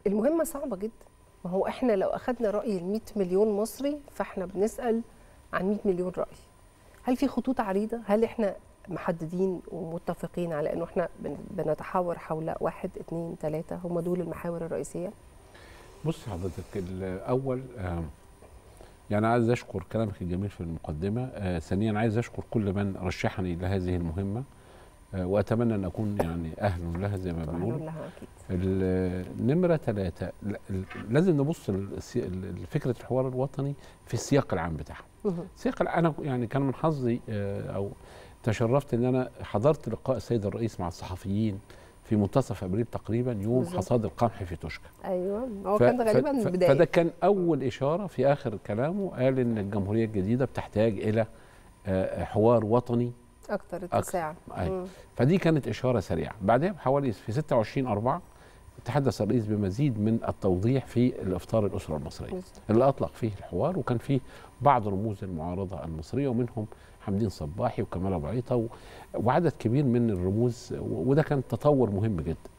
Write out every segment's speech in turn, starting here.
المهمه صعبه جدا ما هو احنا لو اخذنا راي ال 100 مليون مصري فاحنا بنسال عن 100 مليون راي هل في خطوط عريضه هل احنا محددين ومتفقين على انه احنا بن- بنتحاور حول واحد اثنين ثلاثه هم دول المحاور الرئيسيه بص حضرتك الاول آه، يعني عايز اشكر كلامك الجميل في المقدمه آه، ثانيا عايز اشكر كل من رشحني لهذه المهمه آه، واتمنى ان اكون يعني اهل لها زي ما بنقول أهلاً لها اكيد النمرة ثلاثة ل- ل- لازم نبص للسي- لفكرة الحوار الوطني في السياق العام بتاعها مهم. السياق الع- أنا يعني كان من حظي آه، أو تشرفت إن أنا حضرت لقاء السيد الرئيس مع الصحفيين في منتصف أبريل تقريبا يوم بالظبط. حصاد القمح في توشكا ايوه هو ف- كان ف- غالبا ف- البدايه فده كان أول إشارة في آخر كلامه قال إن الجمهورية الجديدة بتحتاج إلى آه، حوار وطني اكتر اتساع أي. مم. فدي كانت اشاره سريعه بعدها بحوالي في 26 4 تحدث الرئيس بمزيد من التوضيح في الافطار الاسره المصريه بالظبط. اللي اطلق فيه الحوار وكان فيه بعض رموز المعارضه المصريه ومنهم حمدين صباحي وكمال ابو عيطه و- وعدد كبير من الرموز و- وده كان تطور مهم جدا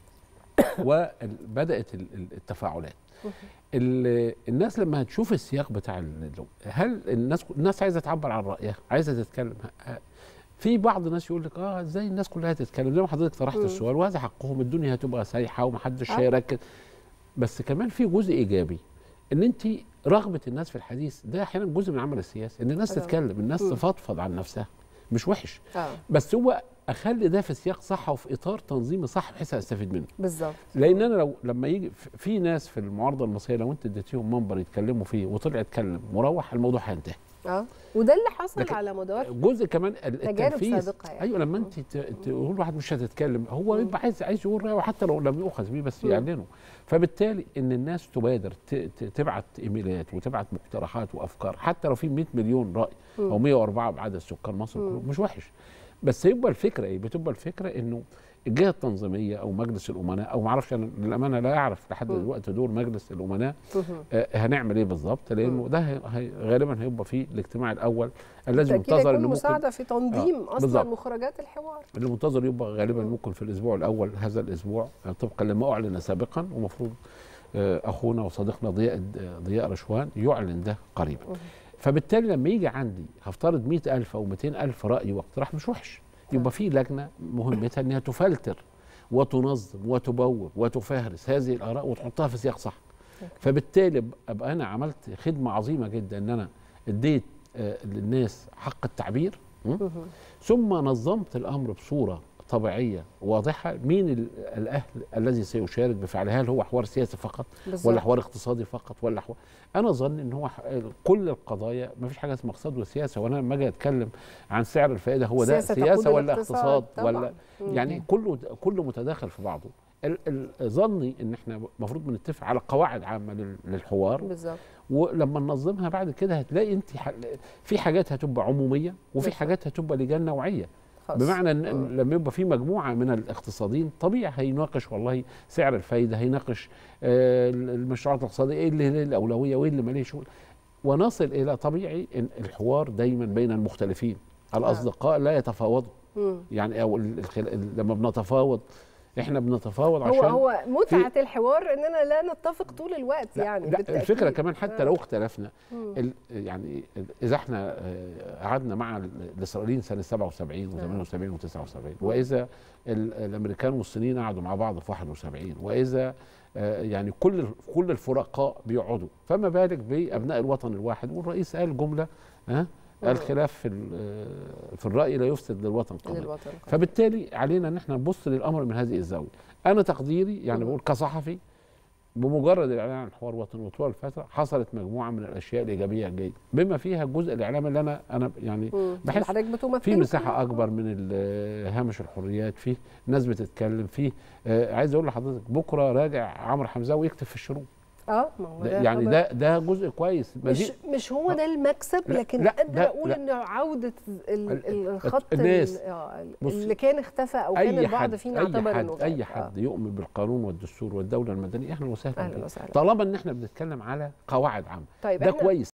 وبدات ال- ال- التفاعلات ال- الناس لما هتشوف السياق بتاع ال- هل الناس الناس عايزه تعبر عن رايها عايزه تتكلم ه- في بعض الناس يقول لك اه ازاي الناس كلها تتكلم زي ما حضرتك طرحت مم. السؤال وهذا حقهم الدنيا هتبقى سايحه ومحدش آه. هيركز بس كمان في جزء ايجابي ان انت رغبه الناس في الحديث ده احيانا جزء من العمل السياسي ان الناس طبعاً. تتكلم الناس مم. تفضفض عن نفسها مش وحش اه بس هو اخلي ده في سياق صح وفي اطار تنظيمي صح بحيث استفيد منه بالظبط لان انا لو لما يجي في- في ناس في المعارضه المصريه لو انت اديتيهم منبر يتكلموا فيه وطلع يتكلم مروح الموضوع هينتهي اه وده اللي حصل لكن على مدار جزء كمان ال- تجارب التنفيذ سابقة يعني. ايوه لما انت ت- تقول واحد مش هتتكلم هو مم. يبقى عايز عايز يقول رايه وحتى لو لم يؤخذ بيه بس مم. يعلنه فبالتالي ان الناس تبادر ت- ت- تبعت ايميلات وتبعت مقترحات وافكار حتى لو في 100 مليون راي او 104 بعدد سكان مصر مم. كلهم مش وحش بس يبقى الفكره ايه بتبقى الفكره انه الجهه التنظيميه او مجلس الامناء او ما اعرفش انا للامانه لا اعرف لحد مم. دلوقتي دور مجلس الامناء مهم. آه، هنعمل ايه بالظبط لانه مم. ده هي هي غالبا هيبقى فيه الاجتماع الاول الذي بالتأكيد منتظر هيكون انه ممكن مساعده في تنظيم آه، اصلا بالظبط. مخرجات الحوار اللي منتظر يبقى غالبا مم. ممكن في الاسبوع الاول هذا الاسبوع آه، طبقا لما اعلن سابقا ومفروض آه، اخونا وصديقنا ضياء ضياء رشوان يعلن ده قريبا مم. فبالتالي لما يجي عندي هفترض 100000 او 200000 راي واقتراح مش وحش يبقى في لجنه مهمتها انها تفلتر وتنظم وتبوب وتفهرس هذه الاراء وتحطها في سياق صح أوكي. فبالتالي ابقى انا عملت خدمه عظيمه جدا ان انا اديت آه، للناس حق التعبير م? مهم. ثم نظمت الامر بصوره طبيعيه واضحه مين ال- الاهل الذي سيشارك بفعله هل هو حوار سياسي فقط بالظبط. ولا حوار اقتصادي فقط ولا حوار انا اظن ان هو ح- كل القضايا ما فيش حاجه اسمها اقتصاد وسياسه وانا لما اجي اتكلم عن سعر الفائده هو ده سياسة سياسه تقود ولا الاقتصاد اقتصاد طبعاً. ولا مم. يعني كله كله متداخل في بعضه ال- ال- ظني ان احنا المفروض بنتفق على قواعد عامه لل- للحوار بالظبط ولما ننظمها بعد كده هتلاقي انت ح- في حاجات هتبقى عموميه وفي بالظبط. حاجات هتبقى لجان نوعيه خاص. بمعنى ان مم. إن لما يبقى في مجموعه من الاقتصاديين طبيعي هيناقش والله سعر الفايده هيناقش آه، المشروعات الاقتصاديه ايه اللي ليه الاولويه وايه اللي ماليه شغل ونصل الى طبيعي ان الحوار دايما بين المختلفين الاصدقاء لا يتفاوضوا مم. يعني او ال- الخل- لما بنتفاوض احنا بنتفاوض هو عشان هو متعه الحوار اننا لا نتفق طول الوقت لا يعني لا بالتأكيد. الفكره كمان حتى آه. لو اختلفنا مم. ال يعني اذا احنا آه، قعدنا مع ال- الاسرائيليين سنه 77 و78 و79 واذا ال- الامريكان والصينيين قعدوا مع بعض في 71 واذا آه، يعني كل كل الفرقاء بيقعدوا فما بالك بابناء الوطن الواحد والرئيس قال جمله ها مم. الخلاف في ال- آه، في الراي لا يفسد للوطن قضيه للوطن فبالتالي علينا ان احنا نبص للامر من هذه الزاويه انا تقديري يعني مم. بقول كصحفي بمجرد الاعلان عن حوار وطني وطوال الفتره حصلت مجموعه من الاشياء الايجابيه الجيده بما فيها الجزء الاعلامي اللي انا انا يعني مم. بحس حضرتك بتمثله في مساحه كمان. اكبر من ال- هامش الحريات فيه ناس بتتكلم فيه آه عايز اقول لحضرتك بكره راجع عمرو حمزاوي يكتب في الشروق اه ما هو ده ده يعني خبر. ده ده جزء كويس مش مزيد مش هو ده المكسب لا، لكن لا، قادره ده- اقول لا. ان عوده ال- ال- الخط ال- الناس. آه، بص، اللي كان اختفى او كان اي البعض حد فينا اي اعتبر انه حد اي غاب. حد يؤمن بالقانون والدستور والدوله المدنيه اهلا وسهلا اهلا بيه. وسهلا طالما ان احنا بنتكلم على قواعد عامه طيب ده إحنا- كويس